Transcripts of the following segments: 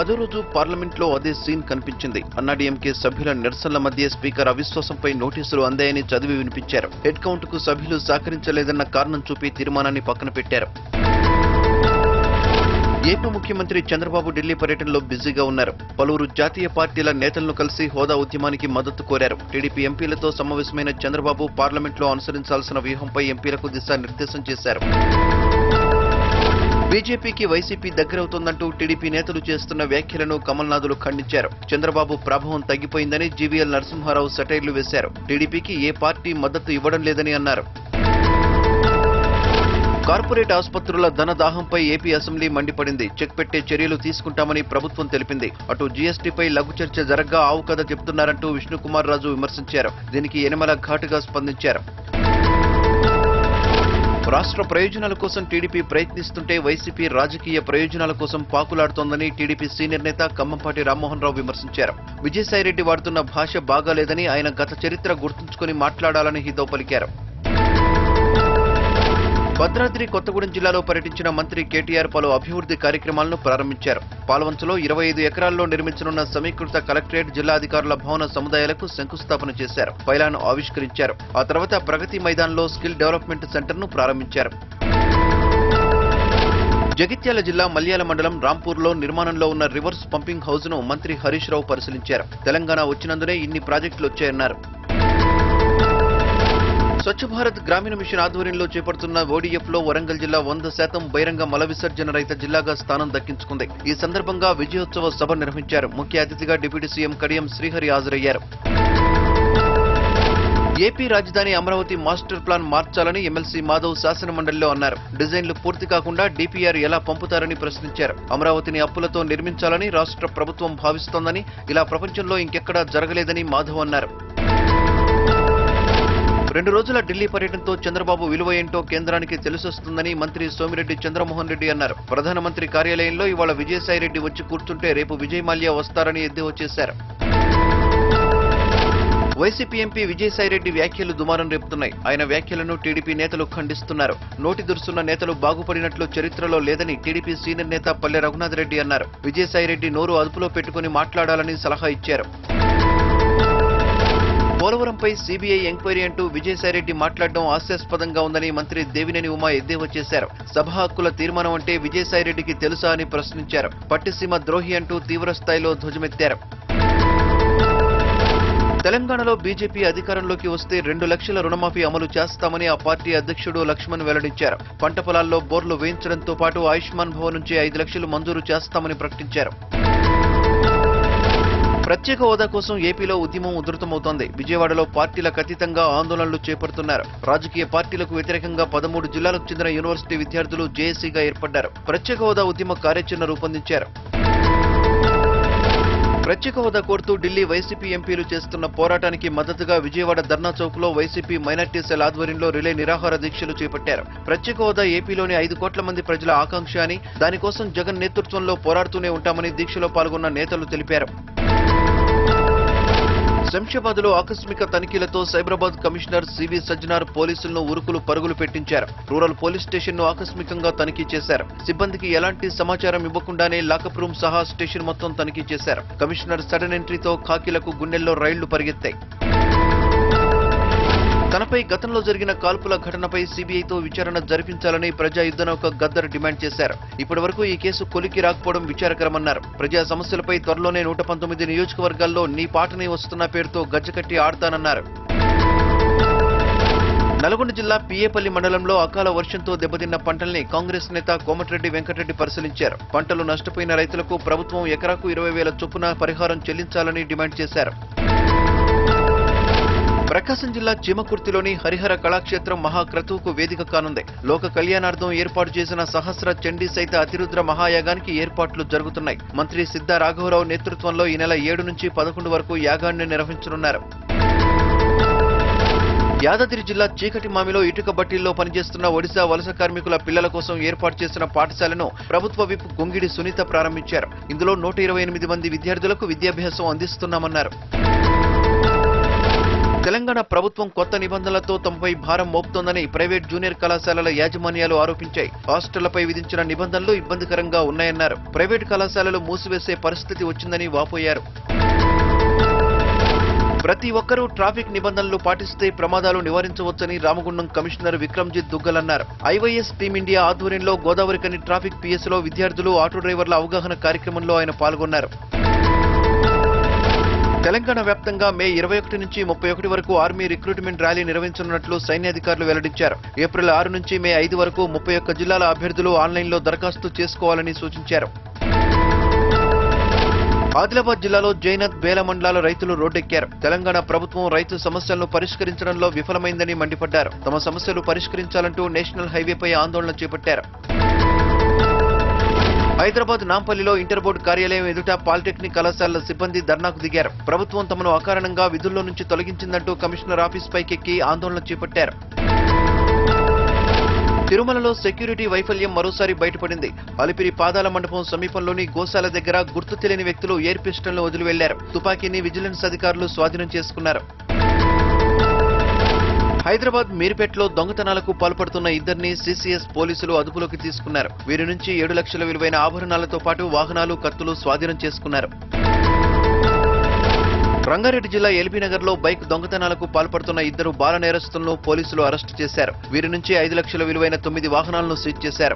పదో రోజు పార్లమెంట్లో అదే సీన్ కనిపించింది అన్నాడీఎంకే సభ్యుల నిరసనల మధ్య స్పీకర్ అవిశ్వాసంపై నోటీసులు అందాయని చదివి వినిపించారు హెడ్ కౌంట్ కు సభ్యులు సహకరించలేదన్న కారణం చూపి తీర్మానాన్ని పక్కన పెట్టారు ఏపీ ముఖ్యమంత్రి చంద్రబాబు ఢిల్లీ పర్యటనలో బిజీగా ఉన్నారు పలువురు జాతీయ పార్టీల నేతలను కలిసి హోదా ఉద్యమానికి మద్దతు కోరారు టీడీపీ ఎంపీలతో సమావేశమైన చంద్రబాబు పార్లమెంట్లో అనుసరించాల్సిన వ్యూహంపై ఎంపీలకు దిశానిర్దేశం చేశారు బీజేపీకి వైసీపీ దగ్గరవుతోందంటూ టీడీపీ నేతలు చేస్తున్న వ్యాఖ్యలను కమల్నాథులు ఖండించారు చంద్రబాబు ప్రభావం తగ్గిపోయిందని జీవీఎల్ నరసింహారావు సెటైర్లు వేశారు టీడీపీకి ఏ పార్టీ మద్దతు ఇవ్వడం లేదని అన్నారు కార్పొరేట్ ఆసుపత్రుల ధనదాహంపై ఏపీ అసెంబ్లీ మండిపడింది చెక్ పెట్టే చర్యలు తీసుకుంటామని ప్రభుత్వం తెలిపింది అటు జీఎస్టీపై లఘు చర్చ జరగ్గా ఆవు కథ చెప్తున్నారంటూ విష్ణుకుమార్ రాజు విమర్శించారు దీనికి యనమల ఘాటుగా స్పందించారు రాష్ట్ర ప్రయోజనాల కోసం టీడీపీ ప్రయత్నిస్తుంటే వైసీపీ రాజకీయ ప్రయోజనాల కోసం పాకులాడుతోందని టీడీపీ సీనియర్ నేత కమ్మంపాటి రామ్మోహన్ రావు విమర్శించారు విజయసాయిరెడ్డి వాడుతున్న భాష బాగాలేదని ఆయన గత చరిత్ర గుర్తుంచుకుని మాట్లాడాలని హితో పలికారు భద్రాద్రి కొత్తగూడెం జిల్లాలో పర్యటించిన మంత్రి కేటీఆర్ పలు అభివృద్ధి కార్యక్రమాలను ప్రారంభించారు పాల్వంచలో ఇరవై ఐదు ఎకరాల్లో నిర్మించనున్న సమీకృత కలెక్టరేట్ జిల్లా అధికారుల భవన సముదాయాలకు శంకుస్థాపన చేశారు పైలాను ఆవిష్కరించారు ఆ తర్వాత ప్రగతి మైదాన్లో స్కిల్ డెవలప్మెంట్ సెంటర్ను ప్రారంభించారు జగిత్యాల జిల్లా మల్యాల మండలం రాంపూర్లో నిర్మాణంలో ఉన్న రివర్స్ పంపింగ్ హౌస్ ను మంత్రి హరీష్ రావు పరిశీలించారు తెలంగాణ వచ్చినందునే ఇన్ని ప్రాజెక్టులు వచ్చాయన్నారు స్వచ్ఛ భారత్ గ్రామీణ మిషన్ ఆధ్వర్యంలో చేపడుతున్న ఓడీఎఫ్ లో వరంగల్ జిల్లా వంద శాతం బహిరంగ మల విసర్జన రహిత జిల్లాగా స్థానం దక్కించుకుంది ఈ సందర్భంగా విజయోత్సవ సభ నిర్వహించారు ముఖ్య అతిథిగా డిప్యూటీ సీఎం కడియం శ్రీహరి హాజరయ్యారు ఏపీ రాజధాని అమరావతి మాస్టర్ ప్లాన్ మార్చాలని ఎమ్మెల్సీ మాధవ్ శాసన మండలిలో అన్నారు డిజైన్లు పూర్తి కాకుండా డీపీఆర్ ఎలా పంపుతారని ప్రశ్నించారు అమరావతిని అప్పులతో నిర్మించాలని రాష్ట్ర ప్రభుత్వం భావిస్తోందని ఇలా ప్రపంచంలో ఇంకెక్కడా జరగలేదని మాధవ్ అన్నారు రెండు రోజుల ఢిల్లీ పర్యటనతో చంద్రబాబు విలువ ఏంటో కేంద్రానికి తెలిసొస్తుందని మంత్రి సోమిరెడ్డి చంద్రమోహన్ రెడ్డి అన్నారు ప్రధానమంత్రి కార్యాలయంలో ఇవాళ విజయసాయిరెడ్డి వచ్చి కూర్చుంటే రేపు విజయ్ మాల్యా వస్తారని ఎద్దేవా చేశారు వైసీపీ ఎంపీ విజయసాయిరెడ్డి వ్యాఖ్యలు దుమారం రేపుతున్నాయి ఆయన వ్యాఖ్యలను టీడీపీ నేతలు ఖండిస్తున్నారు నోటి దురుసున్న నేతలు బాగుపడినట్లు చరిత్రలో లేదని టీడీపీ సీనియర్ నేత పల్లె రఘునాథ్ రెడ్డి అన్నారు విజయసాయిరెడ్డి నోరు అదుపులో పెట్టుకుని మాట్లాడాలని సలహా ఇచ్చారు పోలవరంపై సీబీఐ ఎంక్వైరీ అంటూ విజయసాయిరెడ్డి మాట్లాడడం హాస్యాస్పదంగా ఉందని మంత్రి దేవినేని ఉమా ఎద్దేవా చేశారు సభ హక్కుల తీర్మానం అంటే విజయసాయిరెడ్డికి తెలుసా అని ప్రశ్నించారు పట్టిసీమ ద్రోహి అంటూ తీవ్ర స్థాయిలో ధ్వజమెత్తారు తెలంగాణలో బీజేపీ అధికారంలోకి వస్తే రెండు లక్షల రుణమాఫీ అమలు చేస్తామని ఆ పార్టీ అధ్యక్షుడు లక్ష్మణ్ వెల్లడించారు పంట పొలాల్లో బోర్లు వేయించడంతో పాటు ఆయుష్మాన్ భవన్ నుంచి ఐదు లక్షలు మంజూరు చేస్తామని ప్రకటించారు ప్రత్యేక హోదా కోసం ఏపీలో ఉద్యమం ఉధృతమవుతోంది విజయవాడలో పార్టీలకు అతీతంగా ఆందోళనలు చేపడుతున్నారు రాజకీయ పార్టీలకు వ్యతిరేకంగా పదమూడు జిల్లాలకు చెందిన యూనివర్సిటీ విద్యార్థులు జేఏసీగా ఏర్పడ్డారు ప్రత్యేక హోదా ఉద్యమ కార్యాచరణ రూపొందించారు ప్రత్యేక హోదా కోరుతూ ఢిల్లీ వైసీపీ ఎంపీలు చేస్తున్న పోరాటానికి మద్దతుగా విజయవాడ ధర్నా చౌక్ లో వైసీపీ మైనార్టీ సెల్ ఆధ్వర్యంలో రిలే నిరాహార దీక్షలు చేపట్టారు ప్రత్యేక హోదా ఏపీలోని ఐదు కోట్ల మంది ప్రజల ఆకాంక్ష అని దానికోసం జగన్ నేతృత్వంలో పోరాడుతూనే ఉంటామని దీక్షలో పాల్గొన్న నేతలు తెలిపారు శంషాబాద్ లో ఆకస్మిక తనిఖీలతో సైబరాబాద్ కమిషనర్ సివి సజ్జనార్ పోలీసులను ఉరుకులు పరుగులు పెట్టించారు రూరల్ పోలీస్ స్టేషన్ ను ఆకస్మికంగా తనిఖీ చేశారు సిబ్బందికి ఎలాంటి సమాచారం ఇవ్వకుండానే లాకప్ రూమ్ సహా స్టేషన్ మొత్తం తనిఖీ చేశారు కమిషనర్ సడన్ ఎంట్రీతో ఖాకీలకు గుండెల్లో రైళ్లు పరిగెత్తాయి తనపై గతంలో జరిగిన కాల్పుల ఘటనపై సీబీఐతో విచారణ జరిపించాలని ప్రజా యుద్ధనౌక గద్దర్ డిమాండ్ చేశారు ఇప్పటి వరకు ఈ కేసు కొలికి రాకపోవడం విచారకరమన్నారు ప్రజా సమస్యలపై త్వరలోనే నూట పంతొమ్మిది నియోజకవర్గాల్లో నీ పాటని వస్తున్న పేరుతో గజ్జకట్టి ఆడతానన్నారు నల్గొండ జిల్లా పిఏపల్లి మండలంలో అకాల వర్షంతో దెబ్బతిన్న పంటల్ని కాంగ్రెస్ నేత కోమటిరెడ్డి వెంకటరెడ్డి పరిశీలించారు పంటలు నష్టపోయిన రైతులకు ప్రభుత్వం ఎకరాకు ఇరవై వేల చొప్పున పరిహారం చెల్లించాలని డిమాండ్ చేశారు ప్రకాశం జిల్లా చీమకుర్తిలోని హరిహర కళాక్షేత్రం మహాక్రతువుకు వేదిక కానుంది లోక కళ్యాణార్థం ఏర్పాటు చేసిన సహస్ర చండీ సైత అతిరుద్ర మహాయాగానికి ఏర్పాట్లు జరుగుతున్నాయి మంత్రి సిద్ధా రాఘవరావు నేతృత్వంలో ఈ నెల ఏడు నుంచి పదకొండు వరకు యాగాన్ని నిర్వహించనున్నారు యాదాద్రి జిల్లా చీకటి మామిలో ఇటుక బట్టీల్లో పనిచేస్తున్న ఒడిశా వలస కార్మికుల పిల్లల కోసం ఏర్పాటు చేసిన పాఠశాలను ప్రభుత్వ విప్ గొంగిడి సునీత ప్రారంభించారు ఇందులో నూట ఇరవై ఎనిమిది మంది విద్యార్థులకు విద్యాభ్యాసం అందిస్తున్నామన్నారు తెలంగాణ ప్రభుత్వం కొత్త నిబంధనలతో తమపై భారం మోపుతోందని ప్రైవేట్ జూనియర్ కళాశాలల యాజమాన్యాలు ఆరోపించాయి హాస్టళ్లపై విధించిన నిబంధనలు ఇబ్బందికరంగా ఉన్నాయన్నారు ప్రైవేట్ కళాశాలలు మూసివేసే పరిస్థితి వచ్చిందని వాపోయారు ప్రతి ఒక్కరూ ట్రాఫిక్ నిబంధనలు పాటిస్తే ప్రమాదాలు నివారించవచ్చని రామగుండం కమిషనర్ విక్రమ్జిత్ దుగ్గల్ అన్నారు ఐవైఎస్ టీమిండియా ఆధ్వర్యంలో గోదావరికని ట్రాఫిక్ పిఎస్ లో విద్యార్థులు ఆటో డ్రైవర్ల అవగాహన కార్యక్రమంలో ఆయన పాల్గొన్నారు తెలంగాణ వ్యాప్తంగా మే ఇరవై ఒకటి నుంచి ముప్పై ఒకటి వరకు ఆర్మీ రిక్రూట్మెంట్ ర్యాలీ నిర్వహించనున్నట్లు సైన్యాధికారులు వెల్లడించారు ఏప్రిల్ ఆరు నుంచి మే ఐదు వరకు ముప్పై ఒక్క జిల్లాల అభ్యర్థులు ఆన్లైన్లో దరఖాస్తు చేసుకోవాలని సూచించారు ఆదిలాబాద్ జిల్లాలో జైనత్ బేల మండలాల రైతులు రోడ్డెక్కారు తెలంగాణ ప్రభుత్వం రైతు సమస్యలను పరిష్కరించడంలో విఫలమైందని మండిపడ్డారు తమ సమస్యలు పరిష్కరించాలంటూ నేషనల్ హైవేపై ఆందోళన చేపట్టారు హైదరాబాద్ నాంపల్లిలో ఇంటర్ బోర్డు కార్యాలయం ఎదుట పాలిటెక్నిక్ కళాశాలల సిబ్బంది ధర్నాకు దిగారు ప్రభుత్వం తమను అకారణంగా విధుల్లో నుంచి తొలగించిందంటూ కమిషనర్ ఆఫీస్ పైకెక్కి ఆందోళన చేపట్టారు తిరుమలలో సెక్యూరిటీ వైఫల్యం మరోసారి బయటపడింది అలిపిరి పాదాల మండపం సమీపంలోని గోశాల దగ్గర గుర్తు తెలియని వ్యక్తులు ఎయిర్ పిస్టల్ను వదిలి వెళ్లారు తుపాకీని విజిలెన్స్ అధికారులు స్వాధీనం చేసుకున్నారు హైదరాబాద్ మీర్పేటలో దొంగతనాలకు పాల్పడుతున్న ఇద్దరిని సీసీఎస్ పోలీసులు అదుపులోకి తీసుకున్నారు వీరి నుంచి ఏడు లక్షల విలువైన ఆభరణాలతో పాటు వాహనాలు కత్తులు స్వాధీనం చేసుకున్నారు రంగారెడ్డి జిల్లా ఎల్బీ నగర్ లో బైక్ దొంగతనాలకు పాల్పడుతున్న ఇద్దరు బాల నేరస్తులను పోలీసులు అరెస్టు చేశారు వీరి నుంచి ఐదు లక్షల విలువైన తొమ్మిది వాహనాలను సీజ్ చేశారు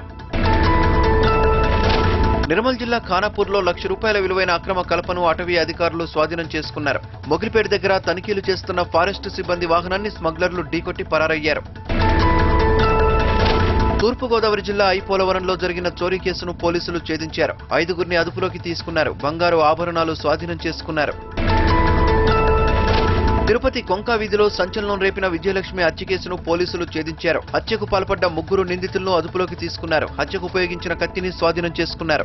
నిర్మల్ జిల్లా ఖానాపూర్లో లక్ష రూపాయల విలువైన అక్రమ కలపను అటవీ అధికారులు స్వాధీనం చేసుకున్నారు మొగిలిపేట దగ్గర తనిఖీలు చేస్తున్న ఫారెస్ట్ సిబ్బంది వాహనాన్ని స్మగ్లర్లు ఢీకొట్టి పరారయ్యారు తూర్పుగోదావరి జిల్లా ఐపోలవరంలో జరిగిన చోరీ కేసును పోలీసులు ఛేదించారు ఐదుగురిని అదుపులోకి తీసుకున్నారు బంగారు ఆభరణాలు స్వాధీనం చేసుకున్నారు తిరుపతి కొంకా వీధిలో సంచలనం రేపిన విజయలక్ష్మి హత్య కేసును పోలీసులు ఛేదించారు హత్యకు పాల్పడ్డ ముగ్గురు నిందితులను అదుపులోకి తీసుకున్నారు హత్యకు ఉపయోగించిన కత్తిని స్వాధీనం చేసుకున్నారు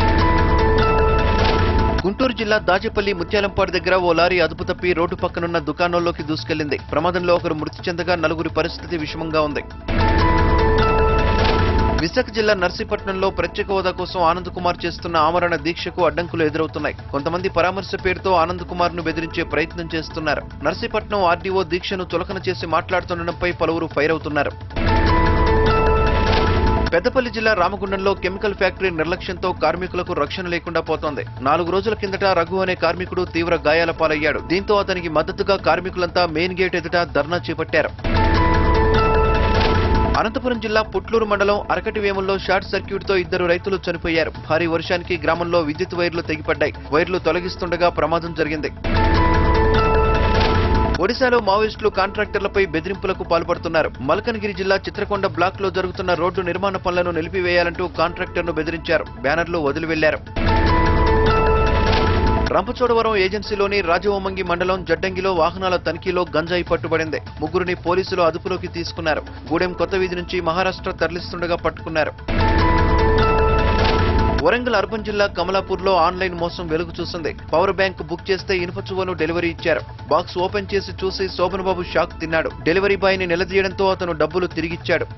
గుంటూరు జిల్లా దాచేపల్లి ముత్యాలంపాడు దగ్గర ఓ లారీ అదుపు తప్పి రోడ్డు పక్కనున్న దుకాణంలోకి దూసుకెళ్లింది ప్రమాదంలో ఒకరు మృతి చెందగా నలుగురి పరిస్థితి విషమంగా ఉంది విశాఖ జిల్లా నర్సీపట్నంలో ప్రత్యేక హోదా కోసం ఆనంద్ కుమార్ చేస్తున్న ఆమరణ దీక్షకు అడ్డంకులు ఎదురవుతున్నాయి కొంతమంది పరామర్శ పేరుతో ఆనంద్ కుమార్ ను బెదిరించే ప్రయత్నం చేస్తున్నారు నర్సీపట్నం ఆర్డీఓ దీక్షను చులకన చేసి మాట్లాడుతుండడంపై పలువురు ఫైర్ అవుతున్నారు పెద్దపల్లి జిల్లా రామగుండంలో కెమికల్ ఫ్యాక్టరీ నిర్లక్ష్యంతో కార్మికులకు రక్షణ లేకుండా పోతోంది నాలుగు రోజుల కిందట రఘు అనే కార్మికుడు తీవ్ర గాయాల పాలయ్యాడు దీంతో అతనికి మద్దతుగా కార్మికులంతా మెయిన్ గేట్ ఎదుట ధర్నా చేపట్టారు అనంతపురం జిల్లా పుట్లూరు మండలం అరకటి వేముల్లో షార్ట్ సర్క్యూట్ తో ఇద్దరు రైతులు చనిపోయారు భారీ వర్షానికి గ్రామంలో విద్యుత్ వైర్లు తెగిపడ్డాయి వైర్లు తొలగిస్తుండగా ప్రమాదం జరిగింది ఒడిశాలో మావోయిస్టులు కాంట్రాక్టర్లపై బెదిరింపులకు పాల్పడుతున్నారు మల్కనగిరి జిల్లా చిత్రకొండ బ్లాక్ లో జరుగుతున్న రోడ్డు నిర్మాణ పనులను నిలిపివేయాలంటూ కాంట్రాక్టర్ను బెదిరించారు బ్యానర్లు వదిలి వెళ్లారు రంపచోడవరం ఏజెన్సీలోని రాజవొమ్మంగి మండలం జడ్డంగిలో వాహనాల తనిఖీలో గంజాయి పట్టుబడింది ముగ్గురిని పోలీసులు అదుపులోకి తీసుకున్నారు గూడెం కొత్త వీధి నుంచి మహారాష్ట్ర తరలిస్తుండగా పట్టుకున్నారు వరంగల్ అర్బన్ జిల్లా కమలాపూర్లో ఆన్లైన్ మోసం వెలుగు చూసింది పవర్ బ్యాంక్ బుక్ చేస్తే ఇనుప చువ్వను డెలివరీ ఇచ్చారు బాక్స్ ఓపెన్ చేసి చూసి శోభన్ బాబు షాక్ తిన్నాడు డెలివరీ బాయ్ ని నిలదీయడంతో అతను డబ్బులు తిరిగిచ్చాడు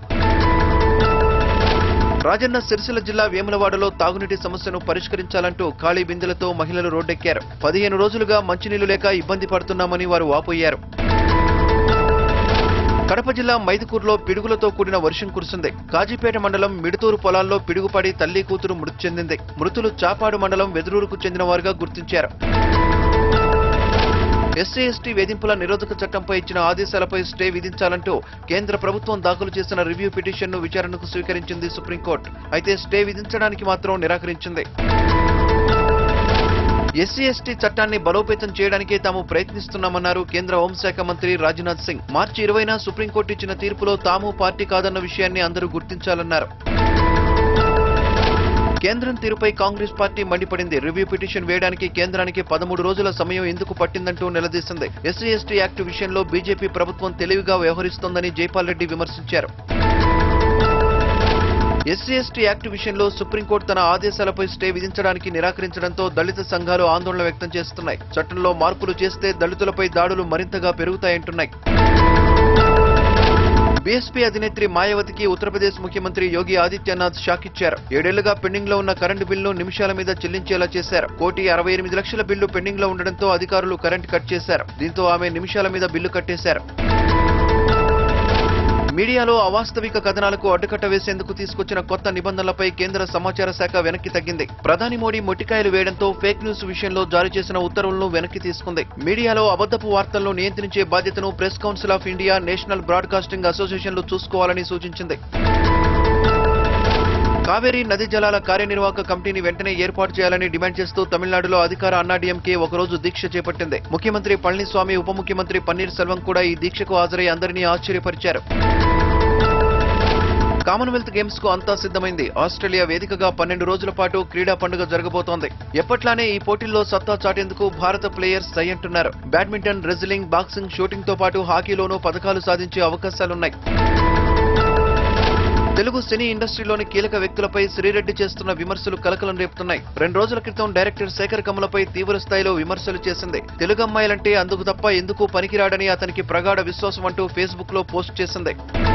రాజన్న సిరిసిల్ల జిల్లా వేములవాడలో తాగునీటి సమస్యను పరిష్కరించాలంటూ ఖాళీ బిందెలతో మహిళలు రోడ్డెక్కారు పదిహేను రోజులుగా మంచినీళ్లు లేక ఇబ్బంది పడుతున్నామని వారు వాపోయారు కడప జిల్లా మైదుకూరులో పిడుగులతో కూడిన వర్షం కురిసింది కాజీపేట మండలం మిడుతూరు పొలాల్లో పిడుగుపడి తల్లి కూతురు మృతి చెందింది మృతులు చాపాడు మండలం వెదురూరుకు చెందిన వారుగా గుర్తించారు ఎస్సీ ఎస్టీ వేధింపుల నిరోధక చట్టంపై ఇచ్చిన ఆదేశాలపై స్టే విధించాలంటూ కేంద్ర ప్రభుత్వం దాఖలు చేసిన రివ్యూ పిటిషన్ను విచారణకు స్వీకరించింది సుప్రీంకోర్టు అయితే స్టే విధించడానికి మాత్రం నిరాకరించింది ఎస్సీ ఎస్టీ చట్టాన్ని బలోపేతం చేయడానికే తాము ప్రయత్నిస్తున్నామన్నారు కేంద్ర హోంశాఖ మంత్రి రాజ్నాథ్ సింగ్ మార్చి ఇరవైన సుప్రీంకోర్టు ఇచ్చిన తీర్పులో తాము పార్టీ కాదన్న విషయాన్ని అందరూ గుర్తించాలన్నారు కేంద్రం తీరుపై కాంగ్రెస్ పార్టీ మండిపడింది రివ్యూ పిటిషన్ వేయడానికి కేంద్రానికి పదమూడు రోజుల సమయం ఎందుకు పట్టిందంటూ నిలదీసింది ఎస్సీ ఎస్టీ యాక్ట్ విషయంలో బీజేపీ ప్రభుత్వం తెలివిగా వ్యవహరిస్తోందని జైపాల్ రెడ్డి విమర్శించారు ఎస్సీ ఎస్టీ యాక్ట్ విషయంలో సుప్రీంకోర్టు తన ఆదేశాలపై స్టే విధించడానికి నిరాకరించడంతో దళిత సంఘాలు ఆందోళన వ్యక్తం చేస్తున్నాయి చట్టంలో మార్పులు చేస్తే దళితులపై దాడులు మరింతగా పెరుగుతాయంటున్నాయి బీఎస్పీ అధినేత్రి మాయావతికి ఉత్తరప్రదేశ్ ముఖ్యమంత్రి యోగి ఆదిత్యనాథ్ షాక్ ఇచ్చారు ఏడేళ్లుగా పెండింగ్ లో ఉన్న కరెంటు బిల్లును నిమిషాల మీద చెల్లించేలా చేశారు కోటి అరవై ఎనిమిది లక్షల బిల్లు పెండింగ్ లో ఉండడంతో అధికారులు కరెంట్ కట్ చేశారు దీంతో ఆమె నిమిషాల మీద బిల్లు కట్టేశారు మీడియాలో అవాస్తవిక కథనాలకు అడ్డుకట్ట వేసేందుకు తీసుకొచ్చిన కొత్త నిబంధనలపై కేంద్ర సమాచార శాఖ వెనక్కి తగ్గింది ప్రధాని మోడీ మొట్టికాయలు వేయడంతో ఫేక్ న్యూస్ విషయంలో జారీ చేసిన ఉత్తర్వులను వెనక్కి తీసుకుంది మీడియాలో అబద్ధపు వార్తలను నియంత్రించే బాధ్యతను press council of India national broadcasting అసోసియేషన్లు చూసుకోవాలని సూచించింది కావేరీ నది జలాల కార్యనిర్వాహక కమిటీని వెంటనే ఏర్పాటు చేయాలని డిమాండ్ చేస్తూ తమిళనాడులో అధికార అన్నాడీఎంకే ఒకరోజు దీక్ష చేపట్టింది ముఖ్యమంత్రి పళనిస్వామి ఉప ముఖ్యమంత్రి పన్నీర్ సెల్వం కూడా ఈ దీక్షకు హాజరై అందరినీ ఆశ్చర్యపరిచారు కామన్వెల్త్ గేమ్స్ కు అంతా సిద్ధమైంది ఆస్ట్రేలియా వేదికగా పన్నెండు రోజుల పాటు క్రీడా పండుగ జరగబోతోంది ఎప్పట్లానే ఈ పోటీల్లో సత్తా చాటేందుకు భారత ప్లేయర్స్ సై అంటున్నారు బ్యాడ్మింటన్ రెజ్లింగ్ బాక్సింగ్ షూటింగ్ తో పాటు హాకీలోనూ పథకాలు సాధించే అవకాశాలున్నాయి తెలుగు సినీ ఇండస్ట్రీలోని కీలక వ్యక్తులపై శ్రీరెడ్డి చేస్తున్న విమర్శలు కలకలం రేపుతున్నాయి రెండు రోజుల క్రితం డైరెక్టర్ శేఖర్ కమలపై తీవ్ర స్థాయిలో విమర్శలు చేసింది తెలుగు అమ్మాయిలంటే అందుకు తప్ప ఎందుకు పనికిరాడని అతనికి ప్రగాఢ విశ్వాసం అంటూ ఫేస్బుక్ లో పోస్ట్ చేసింది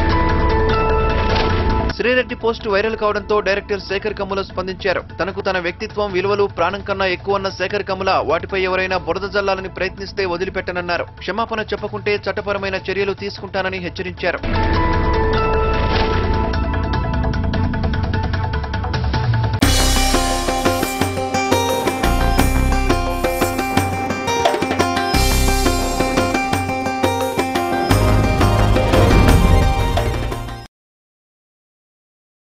శ్రీరెడ్డి పోస్ట్ వైరల్ కావడంతో డైరెక్టర్ శేఖర్ కమ్ముల స్పందించారు తనకు తన వ్యక్తిత్వం విలువలు ప్రాణం కన్నా ఎక్కువన్న శేఖర్ కమ్ముల వాటిపై ఎవరైనా బురద జల్లాలని ప్రయత్నిస్తే వదిలిపెట్టనన్నారు క్షమాపణ చెప్పకుంటే చట్టపరమైన చర్యలు తీసుకుంటానని హెచ్చరించారు